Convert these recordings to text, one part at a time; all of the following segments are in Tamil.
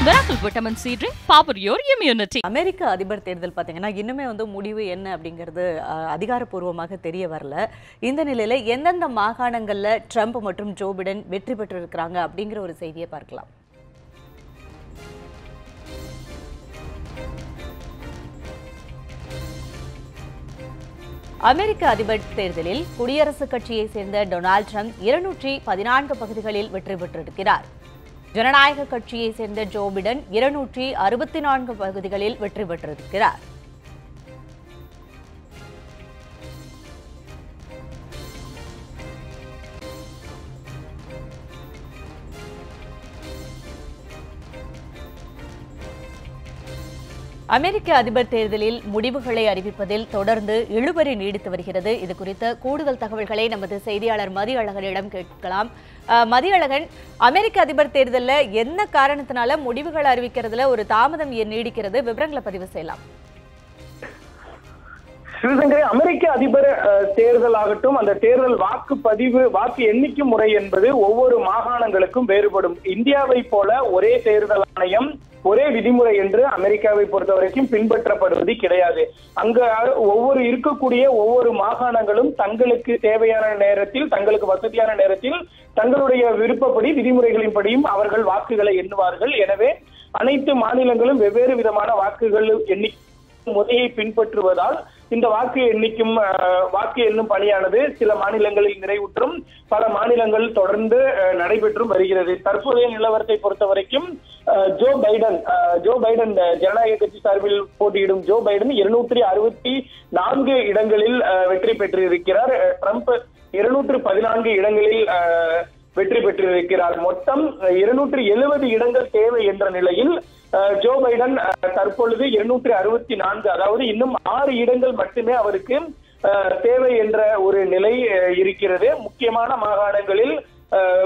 Miracle Vitamin C Drink, power your immunity. அமெரிக்க அதிபர் தேர்தல் பார்த்தீங்கன்னா இன்னுமே வந்து முடிவு என்ன அப்படிங்கிறது அஹ், அதிகாரப்பூர்வமாக தெரிய வரல இந்த நிலையில எந்தெந்த மாகாணங்கள்ல ட்ரம்ப் மற்றும் ஜோ பிடன் வெற்றி பெற்றிருக்கிறாங்க அப்படிங்கிற ஒரு செய்தியை பார்க்கலாம் அமெரிக்க அதிபர் தேர்தலில் குடியரசுக் கட்சியைச் சேர்ந்த டொனால்ட் ட்ரம்ப் இருநூற்றி பதினான்கு பகுதிகளில் வெற்றி பெற்றிருக்கிறார் ஜனநாயக கட்சியைச் சேர்ந்த ஜோ பிடன் இருநூற்றி அறுபத்தி நான்கு பகுதிகளில் வெற்றி பெற்றிருக்கிறார் அமெரிக்க அதிபர் தேர்தலில் முடிவுகளை அறிவிப்பதில் தொடர்ந்து இழுபறி நீடித்து வருகிறது இது குறித்த கூடுதல் தகவல்களை நமது செய்தியாளர் மதியழகனிடம் கேட்கலாம் அஹ், மதியழகன் அமெரிக்க அதிபர் தேர்தலில் என்ன காரணத்தினால முடிவுகள் அறிவிக்கிறதுல ஒரு தாமதம் ஏன் நீடிக்கிறது விவரங்களை பதிவு செய்யலாம் சிவசங்கரி அமெரிக்க அதிபர் அஹ், தேர்தல் ஆகட்டும் அந்த தேர்தல் வாக்குப்பதிவு வாக்கு எண்ணிக்கை முறை என்பது ஒவ்வொரு மாகாணங்களுக்கும் வேறுபடும் இந்தியாவை போல ஒரே தேர்தல் ஆணையம் ஒரே விதிமுறை என்று அமெரிக்காவை பொறுத்த வரைக்கும் பின்பற்றப்படுவது கிடையாது அங்க ஒவ்வொரு இருக்கக்கூடிய ஒவ்வொரு மாகாணங்களும் தங்களுக்கு தேவையான நேரத்தில் தங்களுக்கு வசதியான நேரத்தில் தங்களுடைய விருப்பப்படி விதிமுறைகளின்படியும் அவர்கள் வாக்குகளை எண்ணுவார்கள் எனவே அனைத்து மாநிலங்களும் வெவ்வேறு விதமான வாக்குகள் எண்ணி முறையை பின்பற்றுவதால் இந்த வாக்கு எண்ணிக்கும் அஹ், வாக்கு எண்ணும் பணியானது சில மாநிலங்களில் நிறைவுற்றும் பல மாநிலங்கள் தொடர்ந்து அஹ், நடைபெற்றும் வருகிறது தற்போதைய நிலவரத்தை பொறுத்த வரைக்கும் அஹ், ஜோ பைடன் அஹ், ஜோ பைடன் அஹ், ஜனநாயக கட்சி சார்பில் போட்டியிடும் ஜோ பைடன் இருநூற்றி அறுபத்தி நான்கு இடங்களில் அஹ், வெற்றி பெற்றிருக்கிறார் அஹ், ட்ரம்ப் இருநூற்று பதினான்கு இடங்களில் அஹ், வெற்றி பெற்றிருக்கிறார் மொத்தம் இருநூற்று எழுபது இடங்கள் தேவை என்ற நிலையில் அஹ், ஜோ பைடன் அஹ், தற்பொழுது இருநூற்றி அறுபத்தி நான்கு அதாவது இன்னும் ஆறு இடங்கள் மட்டுமே அவருக்கு அஹ், தேவை என்ற ஒரு நிலை அஹ், இருக்கிறது முக்கியமான மாகாணங்களில் அஹ்,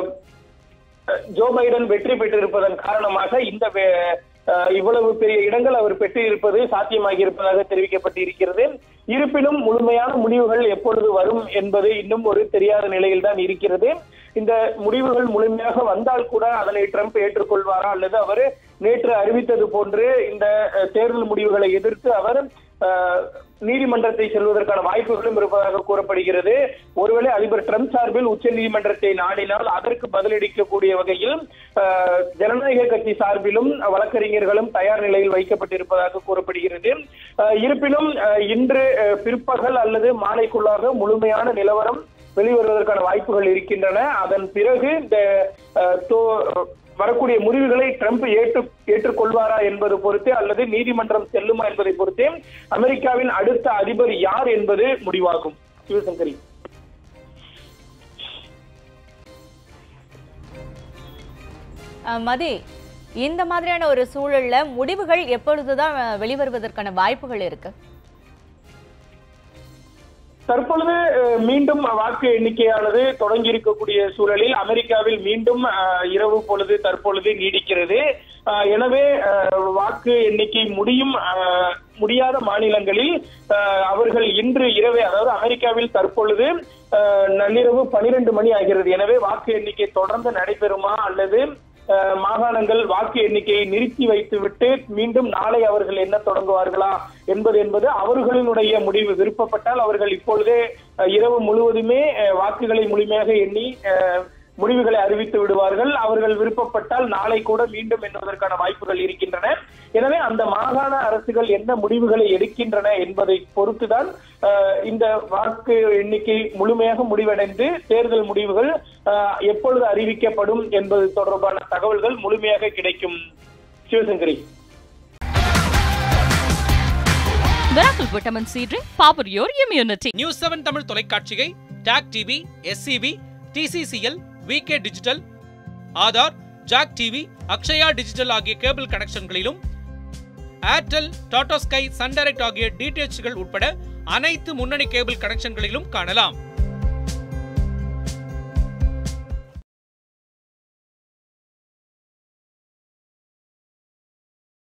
ஜோ பைடன் வெற்றி பெற்றிருப்பதன் காரணமாக இந்த வே- அஹ், இவ்வளவு பெரிய இடங்கள் அவர் பெற்றிருப்பது சாத்தியமாகி இருப்பதாக தெரிவிக்கப்பட்டிருக்கிறது இருப்பினும் முழுமையான முடிவுகள் எப்பொழுது வரும் என்பது இன்னும் ஒரு தெரியாத நிலையில் தான் இருக்கிறது இந்த முடிவுகள் முழுமையாக வந்தால் கூட அதனை ட்ரம்ப் ஏற்றுக்கொள்வாரா அல்லது அவர் நேற்று அறிவித்தது போன்று இந்த அஹ், தேர்தல் முடிவுகளை எதிர்த்து அவர் அஹ், நீதிமன்றத்தை செல்வதற்கான வாய்ப்புகளும் இருப்பதாக கூறப்படுகிறது ஒருவேளை அதிபர் ட்ரம்ப் சார்பில் உச்ச நீதிமன்றத்தை நாடினால் அதற்கு பதிலளிக்கக்கூடிய வகையில் அஹ், ஜனநாயக கட்சி சார்பிலும் வழக்கறிஞர்களும் தயார் நிலையில் வைக்கப்பட்டிருப்பதாக கூறப்படுகிறது அஹ், இருப்பினும் அஹ், இன்று அஹ், பிற்பகல் அல்லது மாலைக்குள்ளாக முழுமையான நிலவரம் வெளிவருவதற்கான வாய்ப்புகள் இருக்கின்றன அதன் பிறகு இந்த அஹ், தோ- வரக்கூடிய முடிவுகளை ட்ரம்ப் ஏற்று ஏற்றுக்கொள்வாரா என்பது பொறுத்து அல்லது நீதிமன்றம் செல்லுமா என்பதை பொறுத்தே அமெரிக்காவின் அடுத்த அதிபர் யார் என்பது முடிவாகும் சிவசங்கரி அஹ், மதி இந்த மாதிரியான ஒரு சூழல்ல முடிவுகள் எப்பொழுதுதான் அஹ், வெளிவருவதற்கான வாய்ப்புகள் இருக்கு தற்பொழுது அஹ், மீண்டும் வாக்கு எண்ணிக்கையானது தொடங்கி இருக்கக்கூடிய சூழலில் அமெரிக்காவில் மீண்டும் அஹ், இரவு பொழுது தற்பொழுது நீடிக்கிறது அஹ், எனவே அஹ், வாக்கு எண்ணிக்கை முடியும் அஹ், முடியாத மாநிலங்களில் அஹ், அவர்கள் இன்று இரவே அதாவது அமெரிக்காவில் தற்பொழுது அஹ், நள்ளிரவு பனிரெண்டு மணி ஆகிறது எனவே வாக்கு எண்ணிக்கை தொடர்ந்து நடைபெறுமா அல்லது அஹ், மாகாணங்கள் வாக்கு எண்ணிக்கையை நிறுத்தி வைத்துவிட்டு மீண்டும் நாளை அவர்கள் என்ன தொடங்குவார்களா என்பது என்பது அவர்களினுடைய முடிவு விருப்பப்பட்டால் அவர்கள் இப்பொழுதே அஹ், இரவு முழுவதுமே அஹ், வாக்குகளை முழுமையாக எண்ணி அஹ், முடிவுகளை அறிவித்து விடுவார்கள் அவர்கள் விருப்பப்பட்டால் நாளை கூட மீண்டும் எண்ணுவதற்கான வாய்ப்புகள் இருக்கின்றன எனவே அந்த மாகாண அரசுகள் என்ன முடிவுகளை எடுக்கின்றன என்பதை பொறுத்துதான் அஹ், இந்த வாக்கு எண்ணிக்கை முழுமையாக முடிவடைந்து தேர்தல் முடிவுகள் அஹ், எப்பொழுது அறிவிக்கப்படும் என்பது தொடர்பான தகவல்கள் முழுமையாக கிடைக்கும் Sivasankari Miracle Vitamin C Drink, power your immunity. News seven Tamil தொலைக்காட்சியை TAC TV SCB TCCL VK digital Aadhaar Jak TV Akshaya digital ஆகிய கேபிள் கனெக்ஷன்களிலும் Airtel Tata Sky Sun Direct ஆகிய டிடிஎச்கள் உட்பட அனைத்து முன்னணி கேபிள் கனெக்ஷன்களிலும் காணலாம்